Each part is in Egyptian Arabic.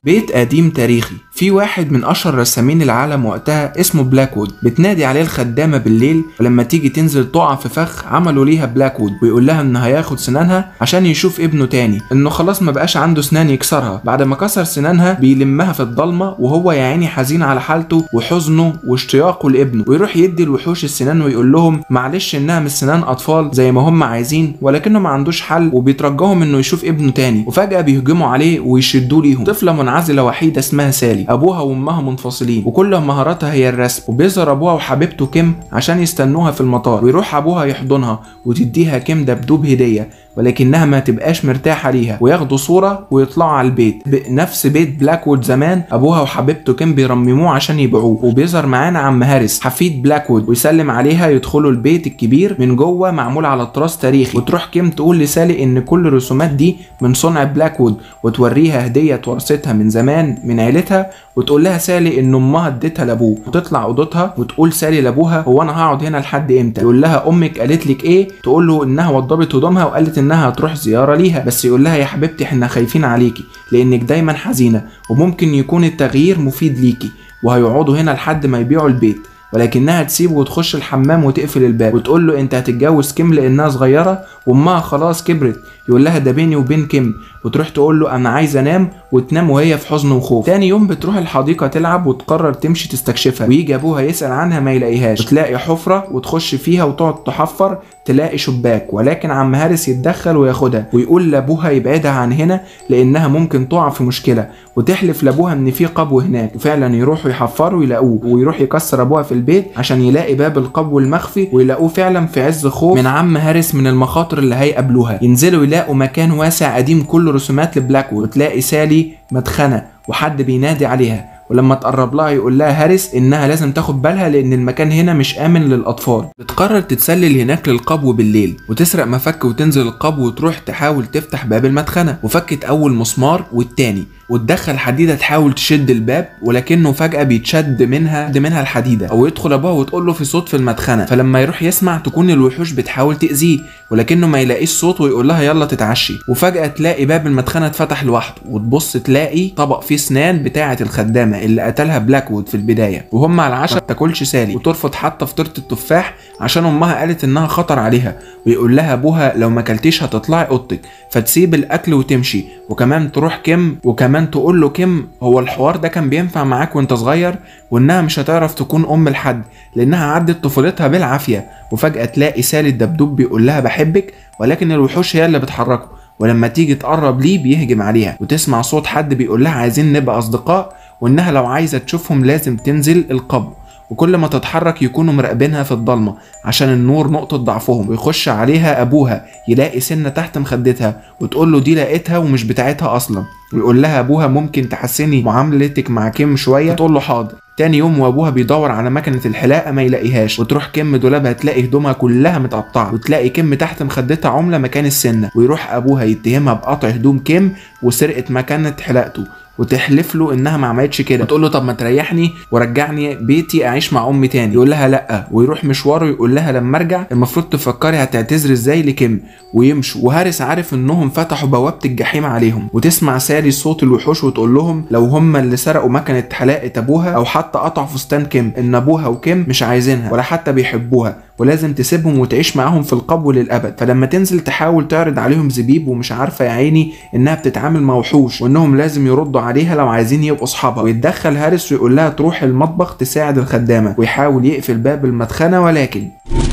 بيت قديم تاريخي في واحد من اشهر رسامين العالم وقتها اسمه بلاكوود بتنادي عليه الخدامه بالليل ولما تيجي تنزل تقع في فخ عملوا ليها بلاكوود ويقول لها ان هياخد سنانها عشان يشوف ابنه تاني انه خلاص ما بقاش عنده سنان يكسرها بعد ما كسر سنانها بيلمها في الضلمه وهو يا عيني حزين على حالته وحزنه واشتياقه لابنه ويروح يدي الوحوش السنان ويقول لهم معلش انها مش سنان اطفال زي ما هم عايزين ولكنه ما عندوش حل وبيترجاهم انه يشوف ابنه تاني وفجاه بيهجموا عليه ويشدوه ليهم طفله منعزله وحيده اسمها سالي ابوها وامها منفصلين وكل مهاراتها هي الرسم وبيظهر ابوها وحبيبته كيم عشان يستنوها في المطار ويروح ابوها يحضنها وتديها كيم دبدوب هديه ولكنها ما تبقاش مرتاحة ليها وياخدوا صورة ويطلعوا على البيت نفس بيت بلاكوود زمان أبوها وحبيبته كان بيرمموه عشان يبيعوه وبيظهر معانا عم هارس حفيد بلاكوود ويسلم عليها يدخلوا البيت الكبير من جوه معمول على طراز تاريخي وتروح كيم تقول لسالي إن كل الرسومات دي من صنع بلاكوود وتوريها هدية اتورثتها من زمان من عيلتها وتقول لها سالي ان امها اديتها لابوه وتطلع اوضتها وتقول سالي لابوها هو انا هقعد هنا لحد امتى يقول لها امك قالت لك ايه تقول له انها وضبت هدومها وقالت انها هتروح زياره ليها بس يقول لها يا حبيبتي احنا خايفين عليكي لانك دايما حزينه وممكن يكون التغيير مفيد ليكي وهيقعدوا هنا لحد ما يبيعوا البيت ولكنها تسيبه وتخش الحمام وتقفل الباب وتقول له انت هتتجوز كيم لانها صغيره وامها خلاص كبرت يقول لها ده بيني وبين كيم وتروح تقول له انا عايز انام وتنام وهي في حزن وخوف تاني يوم بتروح الحديقه تلعب وتقرر تمشي تستكشفها ويجي ابوها يسال عنها ما يلاقيهاش وتلاقي حفره وتخش فيها وتقعد تحفر تلاقي شباك ولكن عم هارس يتدخل وياخدها ويقول لابوها يبعدها عن هنا لانها ممكن تقع في مشكله وتحلف لابوها ان في قبو هناك وفعلا يروحوا يحفروا يلاقوه ويروح يكسر ابوها في البيت عشان يلاقي باب القبو المخفي ويلاقوه فعلا في عز خوف من عم هارس من المخاطر اللي هيقابلوها ينزلوا يلاقوا مكان واسع قديم كله رسومات لبلاكوود وتلاقي سالي مدخنه وحد بينادي عليها ولما تقرب لها يقول لها هارس انها لازم تاخد بالها لان المكان هنا مش امن للاطفال بتقرر تتسلل هناك للقبو بالليل وتسرق مفك وتنزل القبو وتروح تحاول تفتح باب المدخنه وفكت اول مسمار والتاني وتدخل حديده تحاول تشد الباب ولكنه فجاه بيتشد منها د منها الحديده او يدخل ابوها وتقول له في صوت في المدخنه فلما يروح يسمع تكون الوحوش بتحاول تاذيه ولكنه ما يلاقيش صوت ويقول لها يلا تتعشي وفجاه تلاقي باب المدخنه اتفتح لوحده وتبص تلاقي طبق فيه سنان بتاعه الخدامه اللي قتلها بلاكوود في البدايه وهم على العشاء ما تاكلش سالي وترفض حتى فطيره التفاح عشان امها قالت انها خطر عليها ويقول لها ابوها لو ما اكلتيش هتطلعي اوضتك فتسيب الاكل وتمشي وكمان تروح كيم وكمان تقول له كيم هو الحوار ده كان بينفع معاك وانت صغير وانها مش هتعرف تكون ام لحد لانها عدت طفولتها بالعافيه وفجاه تلاقي سالي الدبدوب بيقول لها بحبك ولكن الوحوش هي اللي بتحركه ولما تيجي تقرب ليه بيهجم عليها وتسمع صوت حد بيقول لها عايزين نبقى اصدقاء وانها لو عايزه تشوفهم لازم تنزل القبر وكل ما تتحرك يكونوا مراقبينها في الضلمه عشان النور نقطه ضعفهم ويخش عليها ابوها يلاقي سنه تحت مخدتها وتقول له دي لقيتها ومش بتاعتها اصلا ويقول لها ابوها ممكن تحسني معاملتك مع كيم شويه تقول له حاضر تاني يوم وابوها بيدور على مكنه الحلاقه ما يلاقيهاش وتروح كم دولابها تلاقي هدومها كلها متقطعه وتلاقي كم تحت مخدتها عمله مكان السنه ويروح ابوها يتهمها بقطع هدوم كيم وسرقه مكنه حلاقته وتحلف له انها ما عملتش كده وتقول له طب ما تريحني ورجعني بيتي اعيش مع امي تاني يقول لها لا ويروح مشواره يقول لها لما ارجع المفروض تفكري هتعتذري ازاي لكيم ويمشوا وهارس عارف انهم فتحوا بوابه الجحيم عليهم وتسمع سالي صوت الوحوش وتقول لهم لو هم اللي سرقوا مكنه حلاقه ابوها او حتى قطعوا فستان كيم ان ابوها وكيم مش عايزينها ولا حتى بيحبوها ولازم تسيبهم وتعيش معاهم في القبو للابد فلما تنزل تحاول تعرض عليهم زبيب ومش عارفه يا عيني انها بتتعامل مع وحوش وانهم لازم يردوا عليها لو عايزين يبقوا اصحابها ويتدخل هارس ويقول لها تروح المطبخ تساعد الخدامه ويحاول يقفل باب المدخنه ولكن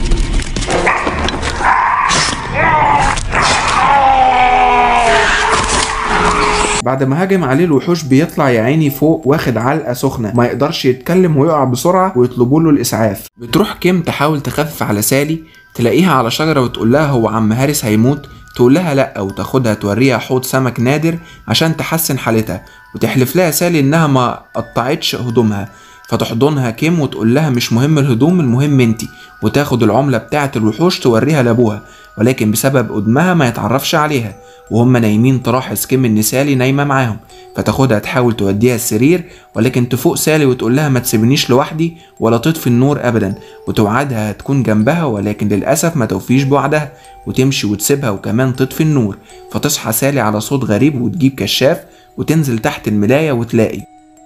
بعد ما هاجم عليه الوحوش بيطلع يا عيني فوق واخد علقه سخنه ما يقدرش يتكلم ويقع بسرعه ويطلبوا له الاسعاف بتروح كيم تحاول تخفف على سالي تلاقيها على شجره وتقول لها هو عم هارس هيموت تقول لها لا وتاخدها توريها حوض سمك نادر عشان تحسن حالتها وتحلف لها سالي انها ما قطعتش هدومها فتحضنها كيم وتقول لها مش مهم الهدوم المهم انتي وتاخد العملة بتاعة الوحوش توريها لابوها ولكن بسبب قدمها ما يتعرفش عليها وهم نايمين تلاحظ كيم ان سالي نايمة معاهم فتاخدها تحاول توديها السرير ولكن تفوق سالي وتقول لها ما تسيبنيش لوحدي ولا تطفي النور ابدا وتوعدها هتكون جنبها ولكن للاسف ما توفيش بوعدها وتمشي وتسيبها وكمان تطفي النور فتصحى سالي على صوت غريب وتجيب كشاف وتنزل تحت الملاية وتلاقي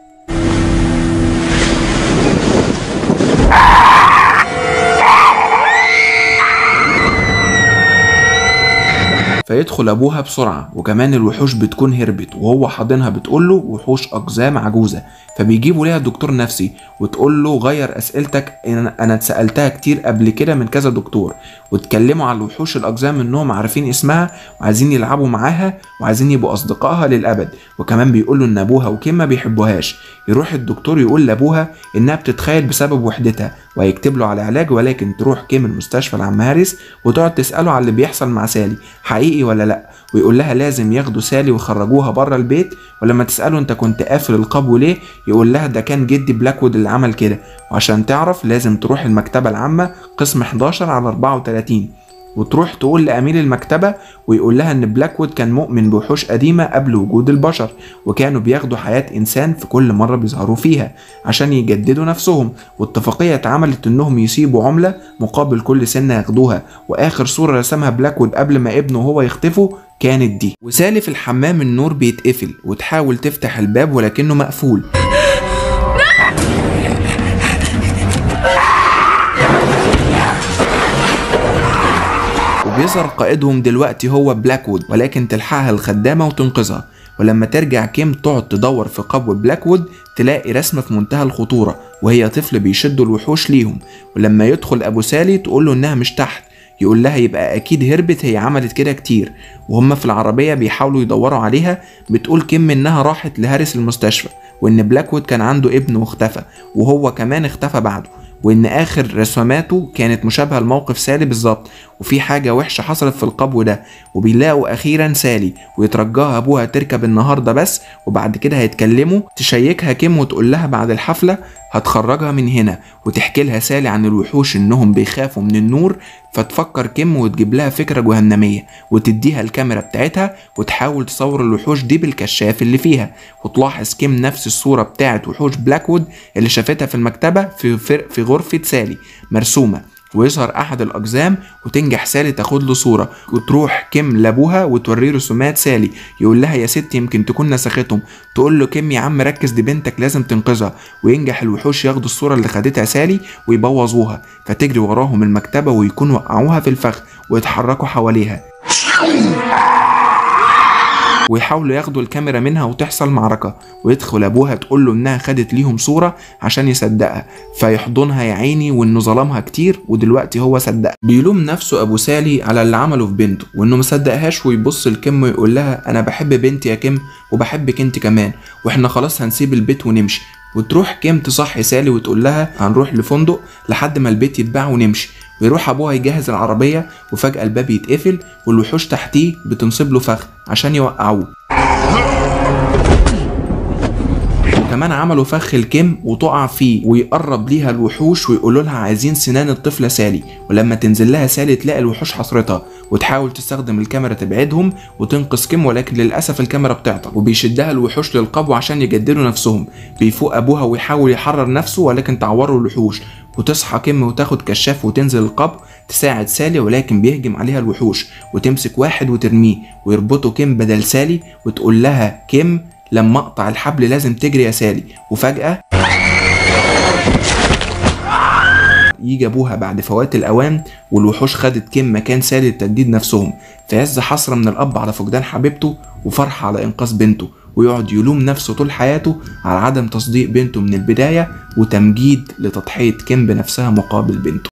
فيدخل ابوها بسرعه وكمان الوحوش بتكون هربت وهو حاضنها بتقول له وحوش اقزام عجوزه فبيجيبوا ليها دكتور نفسي وتقول له غير اسئلتك انا أنا اتسالتها كتير قبل كده من كذا دكتور واتكلموا على الوحوش الاقزام انهم عارفين اسمها وعايزين يلعبوا معاها وعايزين يبقوا اصدقائها للابد وكمان بيقولوا ان ابوها وكيم ما بيحبوهاش يروح الدكتور يقول لابوها انها بتتخيل بسبب وحدتها وهيكتب له على علاج ولكن تروح كيم المستشفى لعم هاريس وتقعد تساله على اللي بيحصل مع سالي حقيقي ولا لا ويقول لها لازم ياخدوا سالي ويخرجوها بره البيت ولما تساله انت كنت قافل القبو ليه يقول لها ده كان جدي بلاكوود اللي عمل كده وعشان تعرف لازم تروح المكتبه العامه قسم 11 على 34 وتروح تقول لأمير المكتبة ويقول لها إن بلاكوود كان مؤمن بوحوش قديمة قبل وجود البشر وكانوا بياخدوا حياة إنسان في كل مرة بيظهروا فيها عشان يجددوا نفسهم واتفاقية اتعملت إنهم يسيبوا عملة مقابل كل سنة ياخدوها وآخر صورة رسمها بلاكوود قبل ما ابنه وهو يختفوا كانت دي وسالي في الحمام النور بيتقفل وتحاول تفتح الباب ولكنه مقفول وبيظهر قائدهم دلوقتي هو بلاكوود ولكن تلحقها الخدامة وتنقذها ولما ترجع كيم تقعد تدور في قبو بلاكوود تلاقي رسمة في منتهى الخطورة وهي طفل بيشدوا الوحوش ليهم ولما يدخل أبو سالي تقول له إنها مش تحت يقول لها يبقى أكيد هربت هي عملت كده كتير وهم في العربية بيحاولوا يدوروا عليها بتقول كيم إنها راحت لهارس المستشفى وإن بلاكوود كان عنده ابن واختفى وهو كمان اختفى بعده وان اخر رسوماته كانت مشابهه لموقف سالي بالظبط وفي حاجه وحشه حصلت في القبو ده وبيلاقوا اخيرا سالي ويترجاها ابوها تركب النهارده بس وبعد كده هيتكلموا تشيكها كيم وتقول لها بعد الحفله هتخرجها من هنا وتحكي لها سالي عن الوحوش انهم بيخافوا من النور فتفكر كيم وتجيب لها فكره جهنميه وتديها الكاميرا بتاعتها وتحاول تصور الوحوش دي بالكشاف اللي فيها وتلاحظ كيم نفس الصوره بتاعت وحوش بلاكوود اللي شافتها في المكتبه في في غرفه سالي مرسومه ويظهر احد الاقزام وتنجح سالي تاخد له صوره وتروح كيم لابوها وتوريه رسومات سالي يقول لها يا ست يمكن تكون نسختهم تقول له كيم يا عم ركز دي بنتك لازم تنقذها وينجح الوحوش ياخدوا الصوره اللي خدتها سالي ويبوظوها فتجري وراهم المكتبه ويكونوا وقعوها في الفخ ويتحركوا حواليها ويحاولوا ياخدوا الكاميرا منها وتحصل معركة ويدخل أبوها تقول له إنها خدت ليهم صورة عشان يصدقها فيحضنها يا عيني وإنه ظلمها كتير ودلوقتي هو صدقها بيلوم نفسه أبو سالي على اللي عمله في بنته وإنه مصدقهاش ويبص لكيم ويقول لها أنا بحب بنتي يا كيم وبحبك أنت كمان وإحنا خلاص هنسيب البيت ونمشي وتروح كيم تصحي سالي وتقول لها هنروح لفندق لحد ما البيت يتباع ونمشي ويروح ابوها يجهز العربيه وفجاه الباب يتقفل والوحوش تحتيه بتنصب له فخ عشان يوقعوه وكمان عملوا فخ الكم وتقع فيه ويقرب ليها الوحوش ويقولوا لها عايزين سنان الطفله سالي ولما تنزل لها سالي تلاقي الوحوش حصرتها وتحاول تستخدم الكاميرا تبعدهم وتنقذ كيم ولكن للاسف الكاميرا بتعطل وبيشدها الوحوش للقبو عشان يجددوا نفسهم بيفوق ابوها ويحاول يحرر نفسه ولكن تعوره الوحوش وتصحى كيم وتاخد كشاف وتنزل القبو تساعد سالي ولكن بيهجم عليها الوحوش وتمسك واحد وترميه ويربطوا كيم بدل سالي وتقول لها كيم لما اقطع الحبل لازم تجري يا سالي وفجأة يجي ابوها بعد فوات الاوان والوحوش خدت كيم مكان سالي لتجديد نفسهم في عز حسره من الاب على فقدان حبيبته وفرحه على انقاذ بنته ويقعد يلوم نفسه طول حياته على عدم تصديق بنته من البدايه وتمجيد لتضحيه كيم بنفسها مقابل بنته